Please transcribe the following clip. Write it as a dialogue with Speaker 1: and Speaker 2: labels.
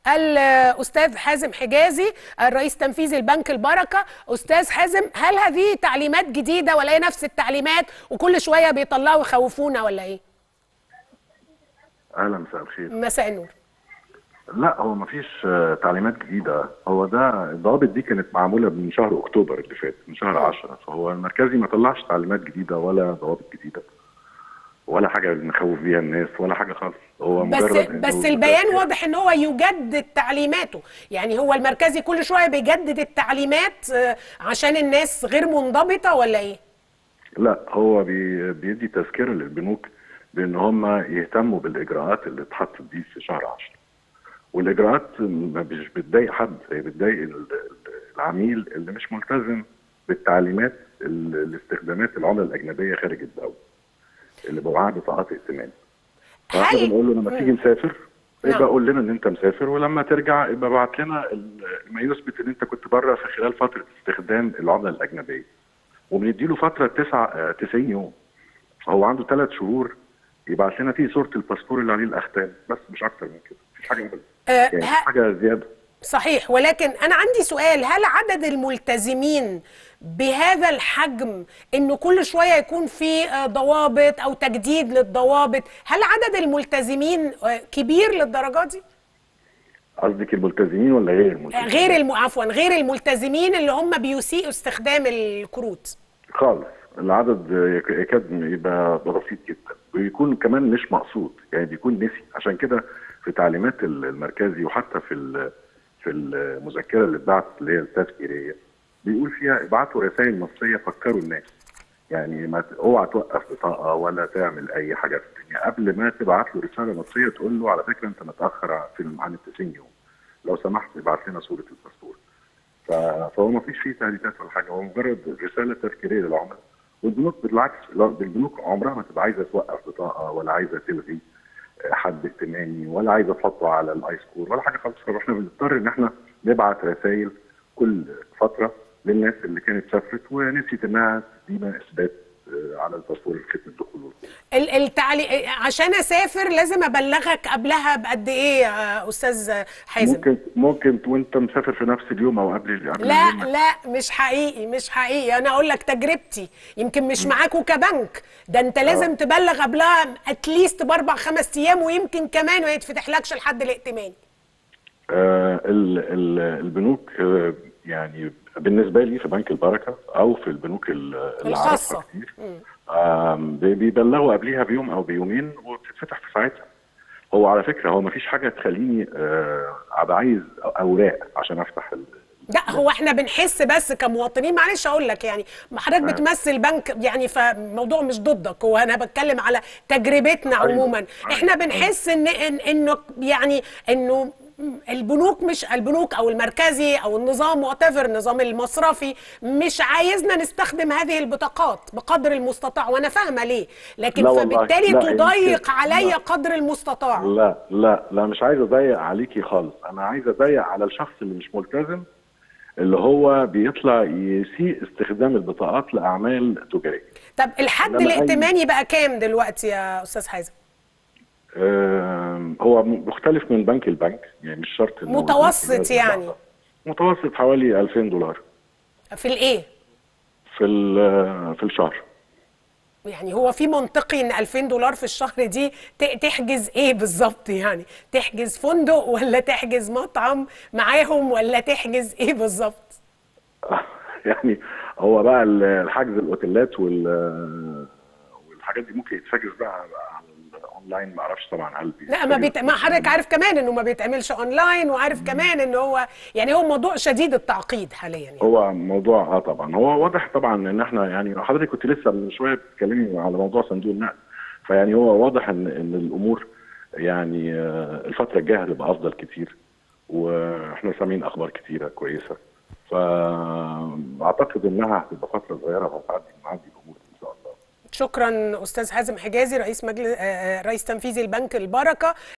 Speaker 1: الاستاذ حازم حجازي الرئيس التنفيذي البنك البركه استاذ حازم هل هذه تعليمات جديده ولا هي نفس التعليمات وكل شويه بيطلعوا يخوفونا ولا ايه
Speaker 2: اهلا مساء الخير
Speaker 1: مساء النور
Speaker 2: لا هو ما فيش تعليمات جديده هو ده الضوابط دي كانت معموله من شهر اكتوبر اللي فات من شهر 10 فهو المركزي ما طلعش تعليمات جديده ولا ضوابط جديده ولا حاجه نخوف بيها الناس ولا حاجه خالص هو
Speaker 1: بس
Speaker 2: مجرد إنه
Speaker 1: بس البيان
Speaker 2: تذكير.
Speaker 1: واضح ان هو يجدد تعليماته يعني هو المركزي كل شويه بيجدد التعليمات آه، عشان الناس غير منضبطه ولا ايه
Speaker 2: لا هو بي بيدي تذكره للبنوك بان هم يهتموا بالاجراءات اللي اتحطت دي في شهر 10 والاجراءات ما مش بتضايق حد هي بتضايق ال- ال- العميل اللي مش ملتزم بالتعليمات ال- لاستخدامات العمله الاجنبيه خارج الدوله اللي بمعاه بطاقات ائتمان فاحنا
Speaker 1: هل
Speaker 2: بنقول له لما تيجي مسافر
Speaker 1: نعم.
Speaker 2: يبقى قول لنا ان انت مسافر ولما ترجع يبقى ابعت لنا ال- ما يثبت ان انت كنت بره في خلال فتره استخدام العمله الاجنبيه وبنديله فتره تسعة آه، 90 يوم فهو عنده ثلاث شهور يبعت لنا فيه صوره الباسبور اللي عليه الاختام بس مش اكتر من كده مفيش حاجه من
Speaker 1: آه،
Speaker 2: يعني مفيش
Speaker 1: ه-
Speaker 2: حاجه زياده
Speaker 1: صحيح ولكن انا عندي سؤال هل عدد الملتزمين بهذا الحجم انه كل شويه يكون في آه، ضوابط او تجديد للضوابط هل عدد الملتزمين آه، كبير للدرجه دي
Speaker 2: قصدك الملتزمين ولا غير الملتزمين؟
Speaker 1: غير الم... عفوا غير الملتزمين اللي هم بيسيئوا استخدام الكروت
Speaker 2: خالص العدد يك- يكاد يبقى بسيط جدا ويكون كمان مش مقصود يعني بيكون نسي عشان كده في تعليمات ال- المركزي وحتى في ال- في المذكره اللي اتبعت اللي هي التذكيريه بيقول فيها ابعتوا رسائل نصيه فكروا الناس يعني ما ت- اوعى توقف بطاقه ولا تعمل اي حاجه في الدنيا قبل ما تبعت له رساله نصيه تقول له على فكره انت متاخر في عن ال 90 يوم لو سمحت ابعت لنا صوره الباسبور ف- فهو ما فيش فيه تهديدات ولا حاجه هو مجرد رساله تذكيريه للعملاء والبنوك بالعكس لا، البنوك عمرها ما تبقى عايزه توقف بطاقه ولا عايزه تلغي آه، حد ائتماني ولا عايزه تحطه على الاي سكور ولا حاجه خالص فاحنا بنضطر ان احنا نبعت رسائل كل فتره للناس اللي كانت سافرت ونسيت انها تدينا اثبات آه، على الباسبور ختم الدخول والخروج.
Speaker 1: ال- التعلي... عشان اسافر لازم ابلغك قبلها بقد ايه يا استاذ حازم
Speaker 2: ممكن ممكن وانت مسافر في نفس اليوم او قبل قبل
Speaker 1: لا
Speaker 2: اليوم
Speaker 1: لا مش حقيقي مش حقيقي انا اقول لك تجربتي يمكن مش معاكوا كبنك ده انت لازم تبلغ قبلها اتليست باربع خمس ايام ويمكن كمان ما يتفتحلكش لحد الائتماني
Speaker 2: آه ال- ال- البنوك آه يعني بالنسبه لي في بنك البركه او في البنوك ال- اللي
Speaker 1: الخاصة.
Speaker 2: أعرفها كتير آم، بي- بيبلغوا قبليها بيوم او بيومين وبتتفتح في ساعتها هو على فكره هو ما فيش حاجه تخليني آه، ابقى عايز اوراق عشان افتح ال-
Speaker 1: لا هو احنا بنحس بس كمواطنين معلش اقول لك يعني ما حضرتك
Speaker 2: آه.
Speaker 1: بتمثل بنك يعني فالموضوع مش ضدك هو انا بتكلم على تجربتنا
Speaker 2: أيوة.
Speaker 1: عموما
Speaker 2: أيوة.
Speaker 1: احنا بنحس ان إن- انه يعني انه البنوك مش البنوك او المركزي او النظام واتيفر النظام المصرفي مش عايزنا نستخدم هذه البطاقات بقدر المستطاع وانا فاهمه ليه لكن
Speaker 2: لا والله.
Speaker 1: فبالتالي
Speaker 2: لا،
Speaker 1: تضيق
Speaker 2: يمكن-
Speaker 1: عليا
Speaker 2: لا.
Speaker 1: قدر المستطاع
Speaker 2: لا لا لا مش عايز اضيق عليكي خالص انا عايز اضيق على الشخص اللي مش ملتزم اللي هو بيطلع يسيء استخدام البطاقات لاعمال تجاريه
Speaker 1: طب الحد
Speaker 2: إنما أي-
Speaker 1: الائتماني بقى كام دلوقتي يا استاذ حازم
Speaker 2: آم، هو م- مختلف من بنك لبنك يعني مش شرط إن هو
Speaker 1: متوسط
Speaker 2: البنك لازم
Speaker 1: يعني.
Speaker 2: يبقى- متوسط حوالي 2000 دولار
Speaker 1: في الايه
Speaker 2: في ال- في الشهر
Speaker 1: يعني هو في منطقي ان 2000 دولار في الشهر دي ت- تحجز ايه بالظبط يعني تحجز فندق ولا تحجز مطعم معاهم ولا تحجز ايه بالظبط
Speaker 2: يعني هو بقى ال- الحجز الاوتيلات وال والحاجات دي ممكن يتحجز بقى على الاونلاين ما اعرفش طبعا هل
Speaker 1: لا ما بيت... ما حضرتك عارف كمان انه ما بيتعملش اونلاين وعارف كمان ان هو يعني هو موضوع شديد التعقيد حاليا يعني
Speaker 2: هو موضوع اه طبعا هو واضح طبعا ان احنا يعني حضرتك كنت لسه من شويه بتتكلمي على موضوع صندوق النقد فيعني هو واضح ان ان الامور يعني آه، الفتره الجايه هتبقى افضل كتير واحنا سامعين اخبار كتيره كويسه فاعتقد انها هتبقى فتره صغيره وهتعدي نعدي الامور دي ان شاء الله
Speaker 1: شكرا استاذ حازم حجازي رئيس مجلس آه، آه، رئيس تنفيذي البنك البركه